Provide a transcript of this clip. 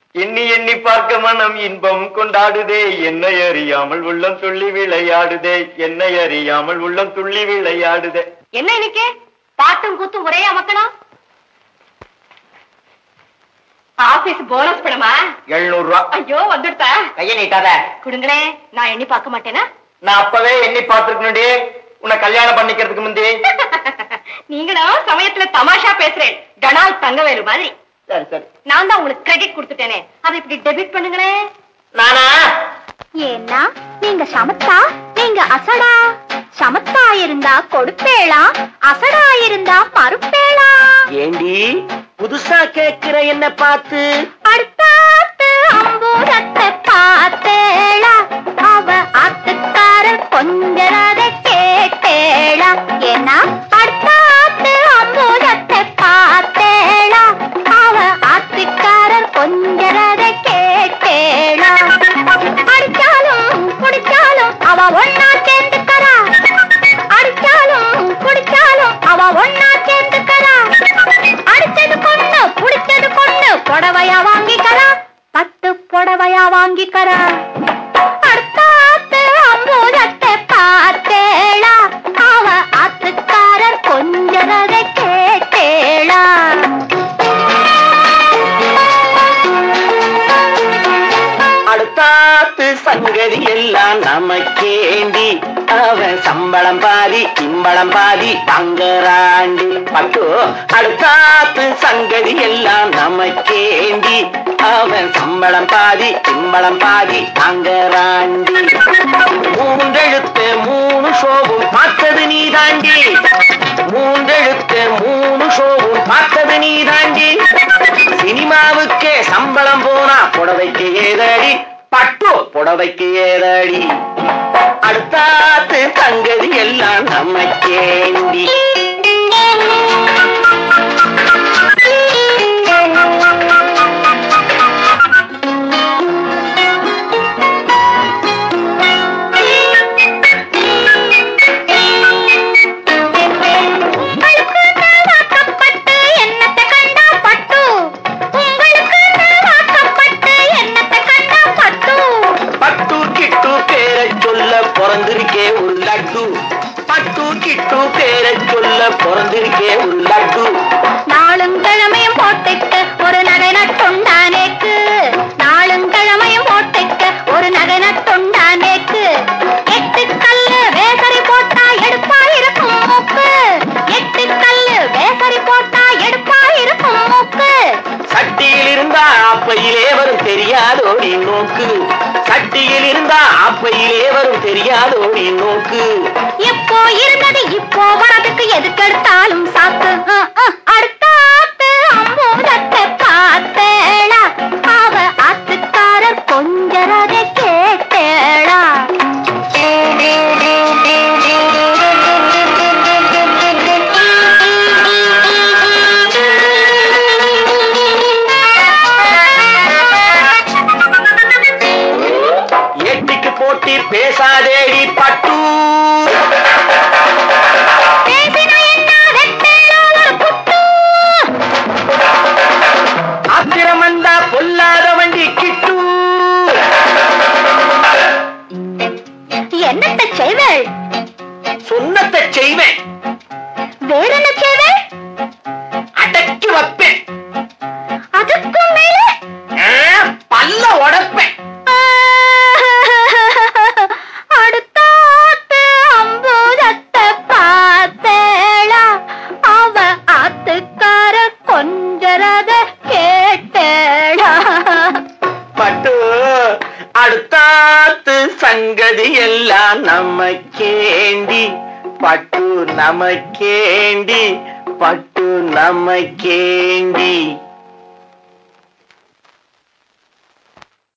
எண்ணி எண்ணி பார்க்க மனம் இன்பம் கொண்டாடுதே என்னை அறியாமல் உள்ளம் துள்ளி விளையாடுதே என்னை அறியாமல் உள்ளம் துள்ளி விளையாடுதே என்ன இன்னைக்கு பாட்டும் கூத்தும் ஒரே அமக்கணும் ஆபீஸ் போனஸ் பணமா எழுநூறு ரூபா ஐயோ வந்துடுதா கைய நீட்டாத கொடுங்களேன் நான் எண்ணி பார்க்க மாட்டேனா நான் அப்பவே எண்ணி பார்த்திருக்கணும்டி உன்னை கல்யாணம் பண்ணிக்கிறதுக்கு முந்தி நீங்களும் சமயத்துல தமாஷா பேசுறேன் டனால் தங்கவேலு மாதிரி சரி சரி நான் தான் உங்களுக்கு கிரெடிட் கொடுத்துட்டேனே அதை இப்படி டெபிட் பண்ணுங்களேன் நானா ஏன்னா நீங்க சமத்தா நீங்க அசடா சமத்தா இருந்தா கொடுப்பேளா அசடா இருந்தா மறுப்பேளா ஏண்டி புதுசா கேக்குற என்ன பார்த்து அடுத்தாத்து அம்பூரத்தை பார்த்தேளா அவ ஆத்துக்காரர் கொஞ்சரத கேட்டேளா ஏன்னா அடுத்தாத்து அம்பூரத்தை பார்த்தேளா அவ ஆத்துக்காரர் கொஞ்சரத கேட்டேளா அடிச்சாலும் குடிச்சாலும் அவ ஒன்னா சேர்ந்துக்கறா அடிச்சாலும் குடிச்சாலும் அவ ஒன்னா சேர்ந்துக்கறா அடிச்சது கொண்டு புடிச்சது கொண்டு புடவையா வாங்கிக்கறா பட்டு புடவையா வாங்கிக்கறா அடுத்தாத்து அம்பூதத்தை பார்த்தேளா அவ ஆத்துக்காரர் கொஞ்சரத கேட்டேளா அடுத்தாத்து சங்கதி எல்லாம் நமக்கேண்டி அவன் சம்பளம் பாதி இம்பளம் பாதி தங்கராண்டி பட்டு அடுத்தாத்து சங்கதி எல்லாம் நமக்கேண்டி அவன் சம்பளம் பாதி இம்பளம் பாதி தங்கராண்டி மூன்றெழுத்து மூணு ஷோவும் பார்த்தது நீ தாண்டி மூன்றெழுத்து மூணு ஷோவும் பார்த்தது நீ தாண்டி சினிமாவுக்கே சம்பளம் போனா புடவைக்கு ஏதடி பட்டு புடவைக்கு ஏதடி அடுத்தாத்து சங்கதி எல்லாம் நமக்கேண்டி உங்களுக்கு வாக்கப்பட்டு என்னத்தை கண்டா பட்டு உங்களுக்கு வாக்கப்பட்டு என்னத்தை கண்டா பட்டு பட்டு கிட்டு பேரை சொல்ல பிறந்திருக்கே ஒரு லட்டு பட்டு கிட்டு பேரை சொல்ல பிறந்திருக்கே ஒரு லட்டு நாளும் கிழமையும் போட்டுக்க ஒரு நகை நட்டுண்டானேக்கு நாளும் கிழமையும் போட்டுக்க ஒரு நகை நட்டுண்டானேக்கு எட்டு கல்லு வேசரி போட்டா எடுப்பா இருக்கும் மூக்கு எட்டு கல்லு வேசரி போட்டா எடுப்பா இருக்கும் மூக்கு சட்டியில் இருந்தா ஆப்பையிலே வரும் தெரியாதோடி நோக்கு சட்டியில் இருந்தா ஆப்பையிலே வரும் தெரியாதோடி நோக்கு எப்போ இருந்தது இப்போ வரதுக்கு எதுக்கெடுத்தாலும் சாக்கு அஹ், அஹ், அடுத்தாத்து அம்பூதத்தை பார்த்தேளா அவ ஆத்துக்காரர் கொஞ்சரத கேட்டேளா எட்டிக்கு போட்டி பேசாதேடி பட்டு பேசினா என்ன வெட்டேளா ஒரு புட்டு ஆத்திரம் வந்தா பொல்லாத வண்டி கிட்டு என்னத்த செய்வேள் சொன்னத்தை செய்வேன் வேற என்ன செய்வேள் அடக்கி வைப்பேன் அதுக்கும் மேல ஆ, பல்ல உடைப்பேன் அடுத்தாத்து அம்பூதத்தை பார்த்தேளா அவ ஆத்துக்கார கொஞ்சரத கேட்டேளா பட்டு அடுத்தாத்து சங்கதி எல்லாம் நமக்கேண்டி பட்டு நமக்கேண்டி பட்டு நமக்கேண்டி